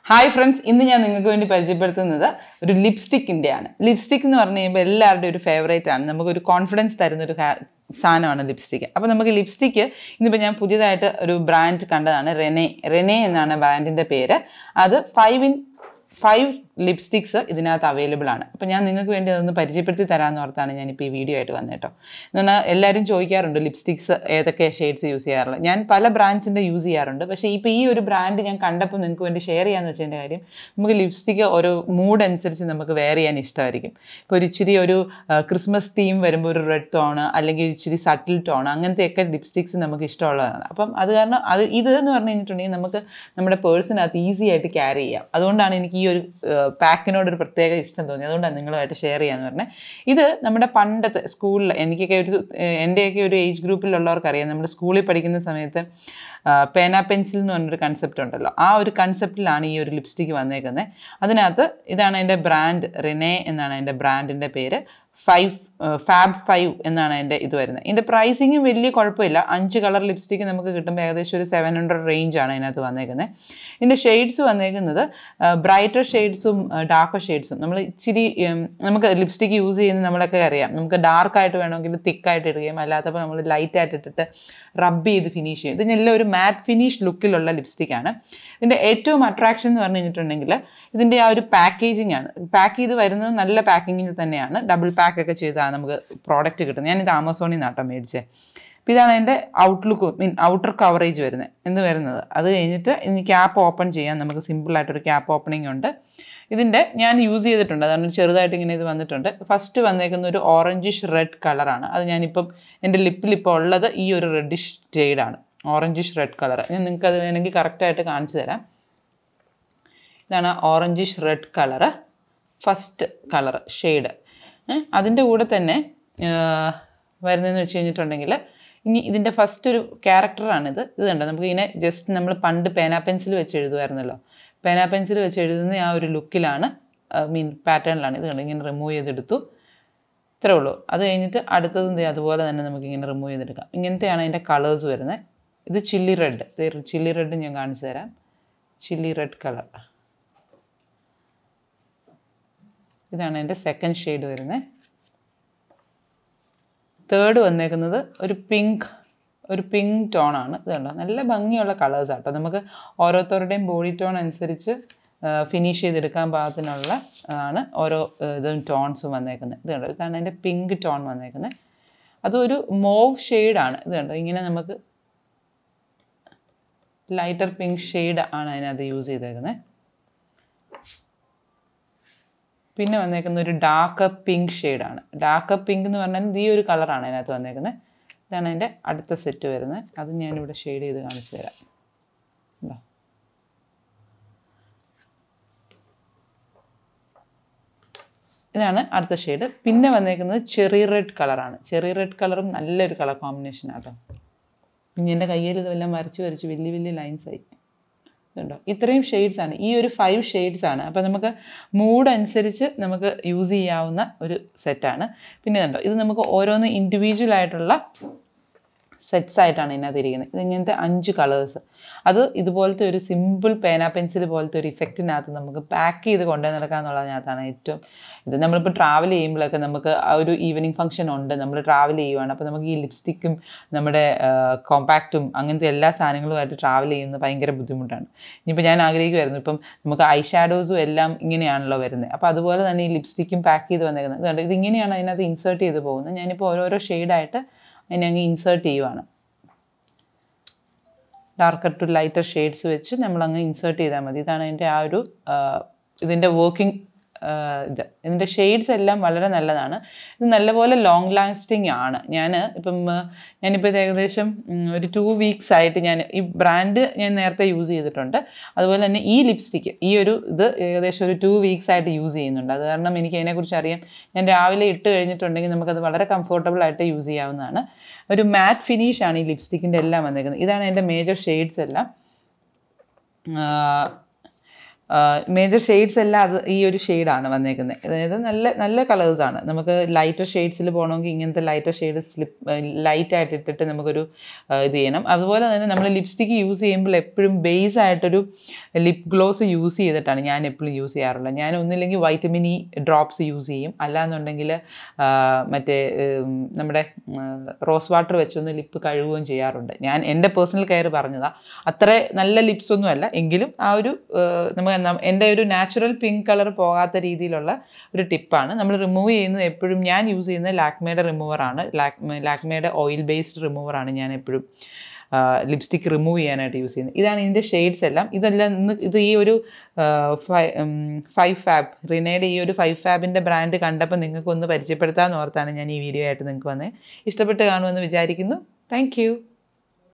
Hi friends ഇന്ന് ഞാൻ നിങ്ങൾക്ക് വേണ്ടി പരിചയപ്പെടുത്തുന്നത് ഒരു ലിപ്സ്റ്റിക്കിൻ്റെയാണ് ലിപ്സ്റ്റിക് എന്ന് പറഞ്ഞു കഴിയുമ്പോൾ എല്ലാവരുടെയും ഒരു ഫേവറേറ്റ് ആണ് നമുക്കൊരു കോൺഫിഡൻസ് തരുന്ന ഒരു കാ- സാധനമാണ് ലിപ്സ്റ്റിക്ക് അപ്പോൾ നമുക്ക് ലിപ്സ്റ്റിക്ക് ഇന്നിപ്പോൾ ഞാൻ പുതിയതായിട്ട് ഒരു ബ്രാൻഡ് കണ്ടതാണ് റെനെ റെനെ എന്നാണ് ബ്രാൻഡിൻ്റെ പേര് അത് ഫൈവ് ഇൻ ഫൈവ് ലിപ്സ്റ്റിക്സ് ഇതിനകത്ത് അവൈലബിൾ ആണ് അപ്പോൾ ഞാൻ നിങ്ങൾക്ക് വേണ്ടി അതൊന്ന് പരിചയപ്പെടുത്തി തരാമെന്ന് ഓർത്താണ് ഞാനിപ്പോൾ ഈ വീഡിയോ ആയിട്ട് വന്നത് കേട്ടോ എന്ന് പറഞ്ഞാൽ എല്ലാവരും ചോദിക്കാറുണ്ട് ലിപ്സ്റ്റിക്സ് ഏതൊക്കെ ഷെയ്ഡ്സ് യൂസ് ചെയ്യാറുള്ളത് ഞാൻ പല ബ്രാൻഡ്സിൻ്റെ യൂസ് ചെയ്യാറുണ്ട് പക്ഷേ ഇപ്പോൾ ഈ ഒരു ബ്രാൻഡ് ഞാൻ കണ്ടപ്പോൾ നിങ്ങൾക്ക് വേണ്ടി ഷെയർ ചെയ്യാന്ന് വെച്ചതിൻ്റെ കാര്യം നമുക്ക് ലിപ്സ്റ്റിക്ക് ഒരു മൂഡ് അനുസരിച്ച് നമുക്ക് വെയർ ചെയ്യാൻ ഇഷ്ടമായിരിക്കും ഇപ്പോൾ ഒരു ഇച്ചിരി ഒരു ക്രിസ്മസ് തീം വരുമ്പോൾ ഒരു റെഡ് ടോണ് അല്ലെങ്കിൽ ഒരു ഇച്ചിരി സട്ടിൽ ടോൺ അങ്ങനത്തെയൊക്കെ ലിപ്സ്റ്റിക്സ് നമുക്ക് ഇഷ്ടമുള്ളതാണ് അപ്പം അത് കാരണം അത് ഇത് എന്ന് പറഞ്ഞു കഴിഞ്ഞിട്ടുണ്ടെങ്കിൽ നമുക്ക് നമ്മുടെ പേഴ്സിനകത്ത് ഈസി ആയിട്ട് ക്യാരി ചെയ്യാം അതുകൊണ്ടാണ് എനിക്ക് ഈ ഒരു പാക്കിനോട് ഒരു പ്രത്യേക ഇഷ്ടം തോന്നി അതുകൊണ്ടാണ് നിങ്ങളുമായിട്ട് ഷെയർ ചെയ്യാന്ന് പറഞ്ഞത് ഇത് നമ്മുടെ പണ്ടത്തെ സ്കൂളിൽ എനിക്കൊക്കെ ഒരു ഏഹ് എൻ്റെയൊക്കെ ഒരു ഏജ് ഗ്രൂപ്പിലുള്ളവർക്കറിയാം നമ്മുടെ സ്കൂളിൽ പഠിക്കുന്ന സമയത്ത് പേന പെൻസിൽ എന്ന് പറഞ്ഞൊരു കൺസെപ്റ്റ് ഉണ്ടല്ലോ ആ ഒരു കൺസെപ്റ്റിലാണ് ഈ ഒരു ലിപ്സ്റ്റിക്ക് വന്നേക്കുന്നത് അതിനകത്ത് ഇതാണ് എൻ്റെ ബ്രാൻഡ് റിനെ എന്നാണ് എൻ്റെ ബ്രാൻഡിൻ്റെ പേര് ഫൈവ് ഫാബ് ഫൈവ് എന്നാണ് എൻ്റെ ഇത് വരുന്നത് ഇതിൻ്റെ പ്രൈസിങ്ങും വലിയ കുഴപ്പമില്ല അഞ്ച് കളർ ലിപ്സ്റ്റിക്ക് നമുക്ക് കിട്ടുമ്പോൾ ഏകദേശം ഒരു സെവൻ ഹൺഡ്രഡ് റേഞ്ചാണ് ഇതിനകത്ത് വന്നേക്കുന്നത് ഇതിൻ്റെ ഷെയ്ഡ്സ് വന്നേക്കുന്നത് ബ്രൈറ്റർ ഷെയ്ഡ്സും ഡാർക്കർ ഷെയ്ഡ്സും നമ്മൾ ഇച്ചിരി ഉം, നമുക്ക് ലിപ്സ്റ്റിക്ക് യൂസ് ചെയ്യുന്നത് നമ്മളൊക്കെ അറിയാം നമുക്ക് ഡാർക്കായിട്ട് വേണമെങ്കിൽ തിക്കായിട്ട് ഇടുകയും അല്ലാത്തപ്പോൾ നമ്മൾ ലൈറ്റായിട്ട് ഇട്ടിട്ട് റബ്ബ് ചെയ്ത് ഫിനിഷ് ചെയ്യും ഇതിനെല്ലാം ഒരു മാറ്റ് ഫിനിഷ് ലുക്കിലുള്ള ലിപ്സ്റ്റിക്കാണ് ഇതിൻ്റെ ഏറ്റവും അട്രാക്ഷൻ എന്ന് പറഞ്ഞു കഴിഞ്ഞിട്ടുണ്ടെങ്കിൽ ഇതിൻ്റെ ആ ഒരു പാക്കേജിംഗ് ആണ് പാക്ക് ചെയ്ത് വരുന്നത് നല്ല പാക്കിങ്ങിൽ തന്നെയാണ് ഡബിൾ പാക്ക് ഒക്കെ ചെയ്താണ് നമുക്ക് പ്രോഡക്റ്റ് കിട്ടുന്നത് ഞാനിത് ആമസോണിൽ നിന്നാട്ടോ മേടിച്ചത് അപ്പോൾ ഇതാണ് എൻ്റെ ഔട്ട്ലുക്ക് മീൻ ഔട്ടർ കവറേജ് വരുന്നത് എന്ത് വരുന്നത് അത് കഴിഞ്ഞിട്ട് ഇനി ക്യാപ്പ് ഓപ്പൺ ചെയ്യാൻ നമുക്ക് സിമ്പിളായിട്ടൊരു ക്യാപ്പ് ഓപ്പണിംഗ് ഉണ്ട് ഇതിൻ്റെ ഞാൻ യൂസ് ചെയ്തിട്ടുണ്ട് അതാണ് ചെറുതായിട്ട് ഇങ്ങനെ ഇത് വന്നിട്ടുണ്ട് ഫസ്റ്റ് വന്നേക്കുന്ന ഒരു ഓറഞ്ചിഷ് റെഡ് കളറാണ് അത് ഞാനിപ്പം എൻ്റെ ലിപ്പിൽ ഇപ്പോൾ ഉള്ളത് ഈ ഒരു റെഡിഷ് ഷെയ്ഡാണ് ഓറഞ്ചിഷ് റെഡ് കളർ ഞാൻ നിങ്ങൾക്ക് അത് വേണമെങ്കിൽ കറക്റ്റായിട്ട് കാണിച്ചു തരാം ഇതാണ് orangish red colour first colour shade അതിൻ്റെ കൂടെ തന്നെ വരുന്നതെന്ന് വെച്ച് കഴിഞ്ഞിട്ടുണ്ടെങ്കിൽ ഇനി ഇതിൻ്റെ ഫസ്റ്റ് ഒരു ക്യാരക്ടറാണിത് ഇത് കണ്ടോ നമുക്ക് ഇങ്ങനെ ജസ്റ്റ് നമ്മൾ പണ്ട് പേന പെൻസിൽ വെച്ച് എഴുതുമായിരുന്നല്ലോ പേന പെൻസിൽ വെച്ച് എഴുതുന്ന ആ ഒരു ലുക്കിലാണ് മീൻ പാറ്റേണിലാണ് ഇത് കണ്ടോ ഇങ്ങനെ റിമൂവ് ചെയ്തെടുത്തു ഇത്രേ ഉള്ളൂ അത് കഴിഞ്ഞിട്ട് അടുത്തത് എന്ത് ചെയ്യും? അതുപോലെ തന്നെ നമുക്ക് ഇങ്ങനെ റിമൂവ് ചെയ്തെടുക്കാം ഇങ്ങനത്തെയാണ് അതിൻ്റെ കളേഴ്സ് വരുന്നത് ഇത് ചില്ലി റെഡ് ചില്ലി റെഡ് ഞാൻ കാണിച്ചു തരാം ചില്ലി റെഡ് കളർ ഇതാണ് എൻ്റെ സെക്കൻഡ് ഷെയ്ഡ് വരുന്നത് തേർഡ് വന്നേക്കുന്നത് ഒരു പിങ്ക് ഒരു പിങ്ക് ടോണാണ് ഇത് കണ്ടോ നല്ല ഭംഗിയുള്ള കളേഴ്സ് ആട്ടോ നമുക്ക് ഓരോരുത്തരുടെയും ബോഡി ടോൺ അനുസരിച്ച് ഫിനിഷ് ചെയ്തെടുക്കാൻ പാകത്തിനുള്ള ആണ് ഓരോ ആ, ഇതും ടോൺസും വന്നേക്കുന്നത് ഇത് കണ്ടോ ഇതാണ് എൻ്റെ പിങ്ക് ടോൺ വന്നേക്കുന്നത് അതൊരു മോവ് ഷെയ്ഡാണ് ഇത് കണ്ടോ ഇങ്ങനെ നമുക്ക് ലൈറ്റർ പിങ്ക് ഷെയ്ഡ് ആണ് അതിനകത്ത് യൂസ് ചെയ്തേക്കുന്നത് പിന്നെ വന്നേക്കുന്ന ഒരു ഡാർക്ക് പിങ്ക് ഷെയ്ഡാണ് ഡാർക്ക് പിങ്ക് എന്ന് പറഞ്ഞാൽ ഇത് ഈ ഒരു കളറാണ് അതിനകത്ത് വന്നേക്കുന്നത് ഇതാണ് അതിൻ്റെ അടുത്ത സെറ്റ് വരുന്നത് അത് ഞാനിവിടെ ഷെയ്ഡ് ചെയ്ത് കാണിച്ചു തരാം ഇതാ ഇതാണ് അടുത്ത ഷെയ്ഡ് പിന്നെ വന്നേക്കുന്നത് ചെറി റെഡ് കളറാണ് ചെറി റെഡ് കളറും നല്ലൊരു കളർ കോമ്പിനേഷൻ ആട്ടോ പിന്നെ എൻ്റെ കയ്യിൽ ഇതെല്ലാം വരച്ച് വരച്ച് വലിയ വലിയ ലൈൻസ് ആയി ഇതുണ്ടോ ഇത്രയും ഷെയ്ഡ്സ് ആണ് ഈ ഒരു ഫൈവ് ഷെയ്ഡ്സ് ആണ് അപ്പോൾ നമുക്ക് മൂഡ് അനുസരിച്ച് നമുക്ക് യൂസ് ചെയ്യാവുന്ന ഒരു സെറ്റാണ് പിന്നെ ഇതുണ്ടോ ഇത് നമുക്ക് ഓരോന്ന് ഇൻഡിവിജ്വൽ ആയിട്ടുള്ള സെറ്റ്സ് ആയിട്ടാണ് ഇതിനകത്ത് ഇരിക്കുന്നത് ഇതിങ്ങനത്തെ അഞ്ച് കളേഴ്സ് അത് ഇതുപോലത്തെ ഒരു സിമ്പിൾ പേന പെൻസിൽ പോലത്തെ ഒരു ഇഫക്റ്റിനകത്ത് നമുക്ക് പാക്ക് ചെയ്ത് കൊണ്ടുപോയി നടക്കുക എന്നുള്ളതിനകത്താണ് ഏറ്റവും ഇത് നമ്മളിപ്പോൾ ട്രാവൽ ചെയ്യുമ്പോഴൊക്കെ നമുക്ക് ആ ഒരു ഈവനിങ് ഫംഗ്ഷൻ ഉണ്ട് നമ്മൾ ട്രാവൽ ചെയ്യുവാണ് അപ്പോൾ നമുക്ക് ഈ ലിപ്സ്റ്റിക്കും നമ്മുടെ കോമ്പാക്റ്റും അങ്ങനത്തെ എല്ലാ സാധനങ്ങളുമായിട്ട് ട്രാവൽ ചെയ്യുന്നത് ഭയങ്കര ബുദ്ധിമുട്ടാണ് ഇനിയിപ്പോൾ ഞാൻ ആഗ്രഹിക്കുമായിരുന്നു ഇപ്പം നമുക്ക് ഐ ഷാഡോസും എല്ലാം ഇങ്ങനെയാണല്ലോ വരുന്നത് അപ്പോൾ അതുപോലെ തന്നെ ഈ ലിപ്സ്റ്റിക്കും പാക്ക് ചെയ്ത് വന്നേക്കുന്നത് അതുകൊണ്ട് ഇതിങ്ങനെയാണ് അതിനകത്ത് ഇൻസേർട്ട് ചെയ്ത് പോകുന്നത് ഞാനിപ്പോൾ ഓരോരോ ഷെയ്ഡായിട്ട് അതിനെ അങ്ങ് ഇൻസേർട്ട് ചെയ്യുവാണ് ഡാർക്കർ ടു ലൈറ്റർ ഷെയ്ഡ്സ് വെച്ച് നമ്മൾ അങ്ങ് ഇൻസേർട്ട് ചെയ്താൽ മതി ഇതാണ് അതിൻ്റെ ആ ഒരു ആ, ഇതിൻ്റെ വർക്കിംഗ് ഇത് ഇതിൻ്റെ ഷെയ്ഡ്സ് എല്ലാം വളരെ നല്ലതാണ് ഇത് നല്ലപോലെ ലോങ് ലാസ്റ്റിംഗ് ആണ് ഞാൻ ഇപ്പം ആ, ഞാനിപ്പോൾ ഇത് ഏകദേശം ഉം, ഒരു ടു വീക്സ് ആയിട്ട് ഞാൻ ഈ ബ്രാൻഡ് ഞാൻ നേരത്തെ യൂസ് ചെയ്തിട്ടുണ്ട് അതുപോലെ തന്നെ ഈ ലിപ്സ്റ്റിക്ക് ഈ ഒരു ഇത് ഏകദേശം ഒരു ടു വീക്സ് ആയിട്ട് യൂസ് ചെയ്യുന്നുണ്ട് അത് കാരണം എനിക്ക് അതിനെക്കുറിച്ച് അറിയാം ഞാൻ രാവിലെ ഇട്ട് കഴിഞ്ഞിട്ടുണ്ടെങ്കിൽ നമുക്കത് വളരെ കംഫർട്ടബിൾ ആയിട്ട് യൂസ് ചെയ്യാവുന്നതാണ് ഒരു മാറ്റ് ഫിനിഷ് ആണ് ഈ ലിപ്സ്റ്റിക്കിൻ്റെ എല്ലാം വന്നേക്കുന്നത് ഇതാണ് എൻ്റെ മേജർ ഷെയ്ഡ്സ് എല്ലാം മേജർ ഷെയ്ഡ്സ് എല്ലാം അത് ഈ ഒരു ഷെയ്ഡാണ് വന്നേക്കുന്നത് അതായത് നല്ല നല്ല കളേഴ്സാണ് നമുക്ക് ലൈറ്റർ ഷെയ്ഡ്സിൽ പോകണമെങ്കിൽ ഇങ്ങനത്തെ ലൈറ്റർ ഷെയ്ഡ് സ്ലിപ്പ് ലൈറ്റ് ആയിട്ട് ഇട്ടിട്ട് നമുക്കൊരു ആ, ഇത് ചെയ്യണം അതുപോലെ തന്നെ നമ്മൾ ലിപ്സ്റ്റിക്ക് യൂസ് ചെയ്യുമ്പോൾ എപ്പോഴും ബേസ് ആയിട്ടൊരു ലിപ് ഗ്ലോസ് യൂസ് ചെയ്തിട്ടാണ് ഞാൻ എപ്പോഴും യൂസ് ചെയ്യാറുള്ളത് ഞാൻ ഒന്നില്ലെങ്കിൽ വൈറ്റമിൻ ഇ ഡ്രോപ്സ് യൂസ് ചെയ്യും അല്ലാന്നുണ്ടെങ്കിൽ ആ, മറ്റേ ഉം, നമ്മുടെ റോസ് വാട്ടർ വെച്ചൊന്ന് ലിപ്പ് കഴുകുകയും ചെയ്യാറുണ്ട് ഞാൻ എൻ്റെ പേഴ്സണൽ കെയർ പറഞ്ഞതാണ് അത്ര നല്ല ലിപ്സ് ഒന്നും അല്ല എങ്കിലും ആ ഒരു ആ, നമുക്ക് നം- എൻ്റെ ഒരു നാച്ചുറൽ പിങ്ക് കളർ പോകാത്ത രീതിയിലുള്ള ഒരു ടിപ്പാണ് നമ്മൾ റിമൂവ് ചെയ്യുന്നത് എപ്പോഴും ഞാൻ യൂസ് ചെയ്യുന്നത് ലാക്മേയുടെ റിമൂവറാണ് ലാക്മേ ലാക്മേയുടെ ഓയിൽ ബേസ്ഡ് റിമൂവറാണ് ഞാൻ എപ്പോഴും ലിപ്സ്റ്റിക് റിമൂവ് ചെയ്യാനായിട്ട് യൂസ് ചെയ്യുന്നത് ഇതാണ് ഇതിൻ്റെ ഷെയ്ഡ്സ് എല്ലാം ഇതെല്ലാം ഇന്ന് ഇത് ഈ ഒരു ഫൈവ് ഫാബ് റിനയുടെ ഈ ഒരു ഫൈവ് ഫാബിൻ്റെ ബ്രാൻഡ് കണ്ടപ്പോൾ നിങ്ങൾക്ക് ഒന്ന് പരിചയപ്പെടുത്താമെന്ന് ഓർത്താണ് ഞാൻ ഈ വീഡിയോ ആയിട്ട് നിങ്ങൾക്ക് വന്നത് ഇഷ്ടപ്പെട്ട് കാണുമെന്ന് വിചാരിക്കുന്നു താങ്ക്